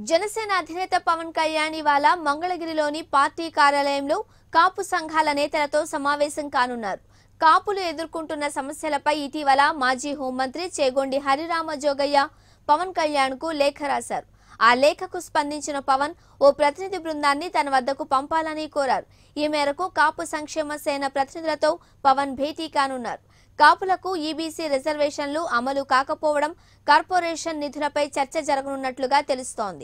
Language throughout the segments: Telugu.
జనసేన అధినేత పవన్ కళ్యాణ్ ఇవాళ మంగళగిరిలోని పార్టీ కార్యాలయంలో కాపు సంఘాల నేతలతో సమావేశం కానున్నారు కాపులు ఎదుర్కొంటున్న సమస్యలపై ఇటీవల మాజీ హోంమంత్రి చేగొండి హరిరామ జోగయ్య పవన్ కళ్యాణ్ కు లేఖ రాశారు ఆ లేఖకు స్పందించిన పవన్ ఓ ప్రతినిధి బృందాన్ని తన వద్దకు పంపాలని కోరారు ఈ మేరకు కాపు సంక్షేమ సేన ప్రతినిధులతో పవన్ భేటీ కానున్నారు కాపులకు ఈబీసీ రిజర్వేషన్లు అమలు కాకపోవడం కార్పొరేషన్ నిధులపై చర్చ జరగనున్నట్లుగా తెలుస్తోంది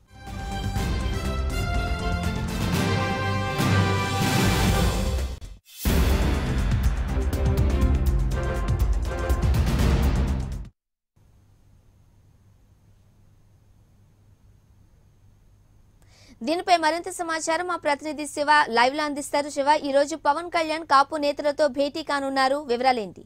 దీనిపై మరింత సమాచారం మా ప్రతినిధి శివ లైవ్ లో అందిస్తారు శివ ఈ రోజు పవన్ కళ్యాణ్ కాపు నేతలతో భేటీ కానున్నారు వివరాలేంటి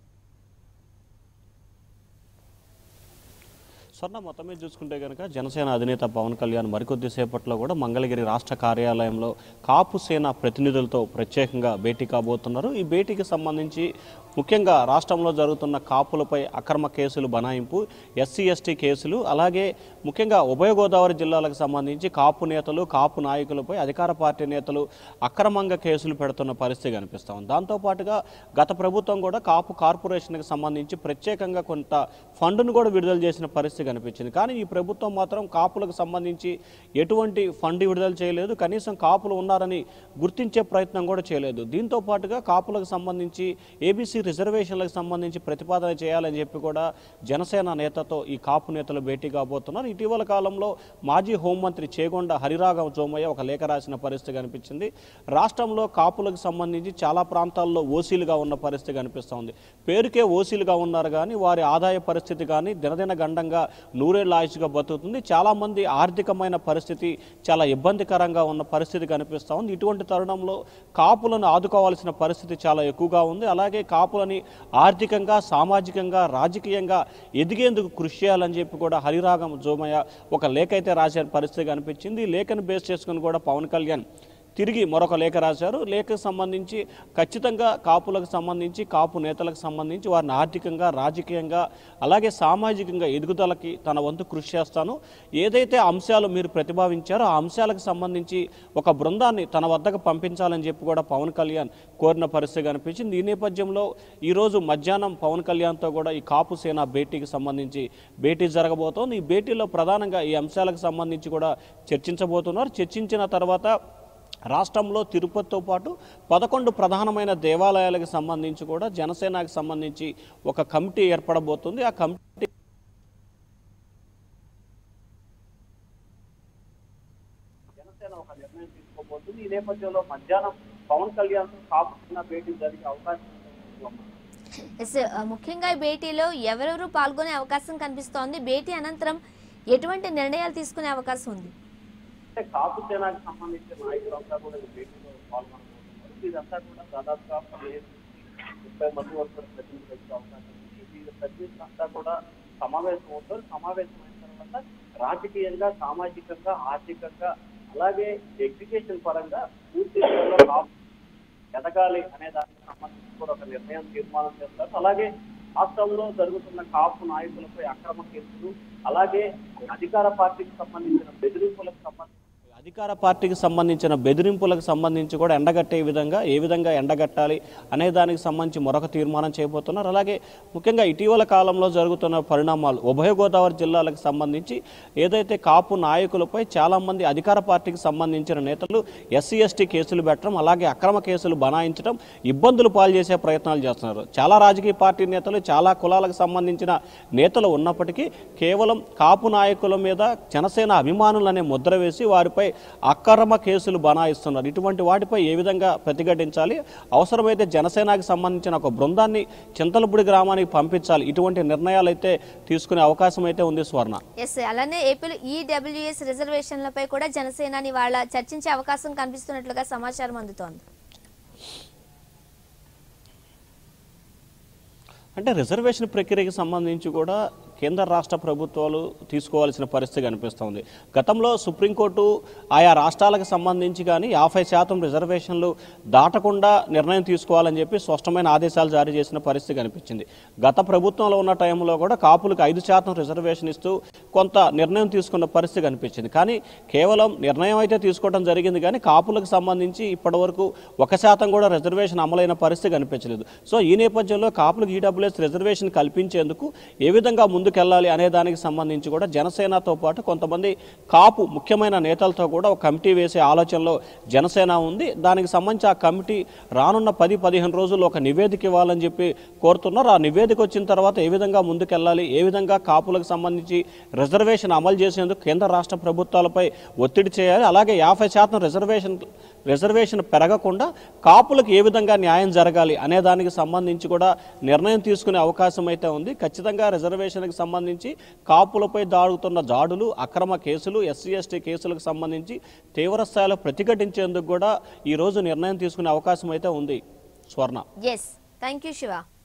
స్వర్ణ మొత్తం మీద చూసుకుంటే కనుక జనసేన అధినేత పవన్ కళ్యాణ్ మరికొద్ది సేపట్లో కూడా మంగళగిరి రాష్ట్ర కార్యాలయంలో కాపు సేన ప్రతినిధులతో ప్రత్యేకంగా భేటీ కాబోతున్నారు ఈ భేటీకి సంబంధించి ముఖ్యంగా రాష్ట్రంలో జరుగుతున్న కాపులపై అక్రమ కేసులు బనాయింపు ఎస్సీ ఎస్టీ కేసులు అలాగే ముఖ్యంగా ఉభయ గోదావరి జిల్లాలకు సంబంధించి కాపు నేతలు కాపు నాయకులపై అధికార పార్టీ నేతలు అక్రమంగా కేసులు పెడుతున్న పరిస్థితి కనిపిస్తా ఉంది దాంతోపాటుగా గత ప్రభుత్వం కూడా కాపు కార్పొరేషన్కి సంబంధించి ప్రత్యేకంగా కొంత ఫండ్ను కూడా విడుదల చేసిన పరిస్థితి కనిపించింది కానీ ఈ ప్రభుత్వం మాత్రం కాపులకు సంబంధించి ఎటువంటి ఫండ్ విడుదల చేయలేదు కనీసం కాపులు ఉన్నారని గుర్తించే ప్రయత్నం కూడా చేయలేదు దీంతో పాటుగా కాపులకు సంబంధించి ఏబీసీ రిజర్వేషన్లకు సంబంధించి ప్రతిపాదన చేయాలని చెప్పి కూడా జనసేన నేతతో ఈ కాపు నేతలు భేటీ కాబోతున్నారు ఇటీవల కాలంలో మాజీ హోంమంత్రి చేగొండ హరిరాగం జోమయ్య ఒక లేఖ రాసిన పరిస్థితి కనిపించింది రాష్ట్రంలో కాపులకు సంబంధించి చాలా ప్రాంతాల్లో ఓసీలుగా ఉన్న పరిస్థితి కనిపిస్తోంది పేరుకే ఓసీలుగా ఉన్నారు కానీ వారి ఆదాయ పరిస్థితి కానీ దినదిన గండంగా నూరేళ్ల ఆయుష్గా బతుకుతుంది చాలామంది ఆర్థికమైన పరిస్థితి చాలా ఇబ్బందికరంగా ఉన్న పరిస్థితి కనిపిస్తూ ఉంది ఇటువంటి తరుణంలో కాపులను ఆదుకోవాల్సిన పరిస్థితి చాలా ఎక్కువగా ఉంది అలాగే కాపులని ఆర్థికంగా సామాజికంగా రాజకీయంగా ఎదిగేందుకు కృషి చేయాలని చెప్పి కూడా హరిరాగం జోమయ్య ఒక లేఖ అయితే రాసే పరిస్థితి కనిపించింది ఈ లేఖను బేస్ చేసుకుని కూడా పవన్ కళ్యాణ్ తిరిగి మరొక లేఖ రాశారు లేఖకు సంబంధించి ఖచ్చితంగా కాపులకు సంబంధించి కాపు నేతలకు సంబంధించి వారిని ఆర్థికంగా రాజకీయంగా అలాగే సామాజికంగా ఎదుగుదలకి తన వంతు కృషి చేస్తాను ఏదైతే అంశాలు మీరు ప్రతిపాదించారో ఆ అంశాలకు సంబంధించి ఒక బృందాన్ని తన వద్దకు పంపించాలని చెప్పి కూడా పవన్ కళ్యాణ్ కోరిన పరిస్థితి కనిపించింది ఈ నేపథ్యంలో ఈరోజు మధ్యాహ్నం పవన్ కళ్యాణ్తో కూడా ఈ కాపు సేన భేటీకి సంబంధించి భేటీ జరగబోతోంది ఈ భేటీలో ప్రధానంగా ఈ అంశాలకు సంబంధించి కూడా చర్చించబోతున్నారు చర్చించిన తర్వాత రాష్ట్రంలో తిరుపతితో పాటు పదకొండు ప్రధానమైన దేవాలయాలకు సంబంధించి కూడా జనసేనకు సంబంధించి ఒక కమిటీ ఏర్పడబోతుంది ఆ కమిటీ జనసేన ఒక నిర్ణయం తీసుకోబోతుంది ఈ నేపథ్యంలో మధ్యాహ్నం పవన్ కళ్యాణ్ కాపుతున్న భేటీ జరిగే అవకాశం ఉంది. ఎస్ ఆ, ముఖ్యంగా ఈ భేటీలో ఎవరెవరు పాల్గొనే అవకాశం కనిపిస్తోంది భేటీ అనంతరం ఎటువంటి నిర్ణయాలు తీసుకునే అవకాశం ఉంది అంటే కాపు సేనాకి సంబంధించిన నాయకులంతా కూడా ఈ భేటీలో పాల్గొనబోతున్నారు ఇదంతా కూడా దాదాపుగా పదిహేను నుంచి ముప్పై మంది వరకు ప్రతినిధులు వచ్చే అవకాశం ఉంది వీళ్ళ ప్రతినిధులంతా కూడా సమావేశం అవుతారు సమావేశం అయిన తర్వాత రాజకీయంగా సామాజికంగా ఆర్థికంగా అలాగే ఎడ్యుకేషన్ పరంగా పూర్తి స్థాయిలో కాపు ఎదగాలి అనే దానికి సంబంధించి కూడా ఒక నిర్ణయం తీర్మానం చేస్తారు అలాగే రాష్ట్రంలో జరుగుతున్న కాపు నాయకులపై అక్రమ కేసులు అలాగే అధికార పార్టీకి సంబంధించిన బెదిరింపులకు సంబంధించి అధికార పార్టీకి సంబంధించిన బెదిరింపులకు సంబంధించి కూడా ఎండగట్టే విధంగా ఏ విధంగా ఎండగట్టాలి అనే దానికి సంబంధించి మరొక తీర్మానం చేయబోతున్నారు అలాగే ముఖ్యంగా ఇటీవల కాలంలో జరుగుతున్న పరిణామాలు ఉభయ గోదావరి జిల్లాలకు సంబంధించి ఏదైతే కాపు నాయకులపై చాలామంది అధికార పార్టీకి సంబంధించిన నేతలు ఎస్సీ ఎస్టీ కేసులు పెట్టడం అలాగే అక్రమ కేసులు బనాయించడం ఇబ్బందులు పాలు చేసే ప్రయత్నాలు చేస్తున్నారు చాలా రాజకీయ పార్టీ నేతలు చాలా కులాలకు సంబంధించిన నేతలు ఉన్నప్పటికీ కేవలం కాపు నాయకుల మీద జనసేన అభిమానులు అనే ముద్ర వేసి వారిపై అక్రమ కేసులు బనాయిస్తున్నారు ఇటువంటి వాటిపై ఏ విధంగా ప్రతిఘటించాలి అవసరమైతే జనసేనకి సంబంధించిన ఒక బృందాన్ని చింతలపూడి గ్రామానికి పంపించాలి ఇటువంటి నిర్ణయాలు అయితే తీసుకునే అవకాశం అయితే ఉంది స్వర్ణ ఎస్ అలానే ఏపీలో ఈడబ్ల్యూఎస్ రిజర్వేషన్లపై కూడా జనసేనాని వాళ్ళ చర్చించే అవకాశం కనిపిస్తున్నట్లుగా సమాచారం అందుతోంది అంటే రిజర్వేషన్ ప్రక్రియకి సంబంధించి కూడా కేంద్ర రాష్ట్ర ప్రభుత్వాలు తీసుకోవాల్సిన పరిస్థితి కనిపిస్తోంది గతంలో సుప్రీంకోర్టు ఆయా రాష్ట్రాలకు సంబంధించి కానీ యాభై శాతం రిజర్వేషన్లు దాటకుండా నిర్ణయం తీసుకోవాలని చెప్పి స్పష్టమైన ఆదేశాలు జారీ చేసిన పరిస్థితి కనిపించింది గత ప్రభుత్వంలో ఉన్న టైంలో కూడా కాపులకు ఐదు శాతం రిజర్వేషన్ ఇస్తూ కొంత నిర్ణయం తీసుకున్న పరిస్థితి కనిపించింది కానీ కేవలం నిర్ణయం అయితే తీసుకోవడం జరిగింది కానీ కాపులకు సంబంధించి ఇప్పటివరకు ఒక శాతం కూడా రిజర్వేషన్ అమలైన పరిస్థితి కనిపించలేదు సో ఈ నేపథ్యంలో కాపులకు ఈడబ్ల్యూఎస్ రిజర్వేషన్ కల్పించేందుకు ఏ విధంగా ముందుకెళ్లాలి అనే దానికి సంబంధించి కూడా జనసేనతో పాటు కొంతమంది కాపు ముఖ్యమైన నేతలతో కూడా ఒక కమిటీ వేసే ఆలోచనలో జనసేన ఉంది దానికి సంబంధించి ఆ కమిటీ రానున్న పది పదిహేను రోజుల్లో ఒక నివేదిక ఇవ్వాలని చెప్పి కోరుతున్నారు ఆ నివేదిక వచ్చిన తర్వాత ఏ విధంగా ముందుకెళ్లాలి ఏ విధంగా కాపులకు సంబంధించి రిజర్వేషన్ అమలు చేసేందుకు కేంద్ర రాష్ట్ర ప్రభుత్వాలపై ఒత్తిడి చేయాలి అలాగే యాభై శాతం రిజర్వేషన్ రిజర్వేషన్ పెరగకుండా కాపులకు ఏ విధంగా న్యాయం జరగాలి అనే దానికి సంబంధించి కూడా నిర్ణయం తీసుకునే అవకాశం అయితే ఉంది ఖచ్చితంగా రిజర్వేషన్కి సంబంధించి కాపులపై దాడుతున్న జాడులు అక్రమ కేసులు ఎస్సీ ఎస్టీ కేసులకు సంబంధించి తీవ్ర స్థాయిలో ప్రతిఘటించేందుకు కూడా ఈరోజు నిర్ణయం తీసుకునే అవకాశం అయితే ఉంది స్వర్ణ ఎస్ థ్యాంక్ యూ శివ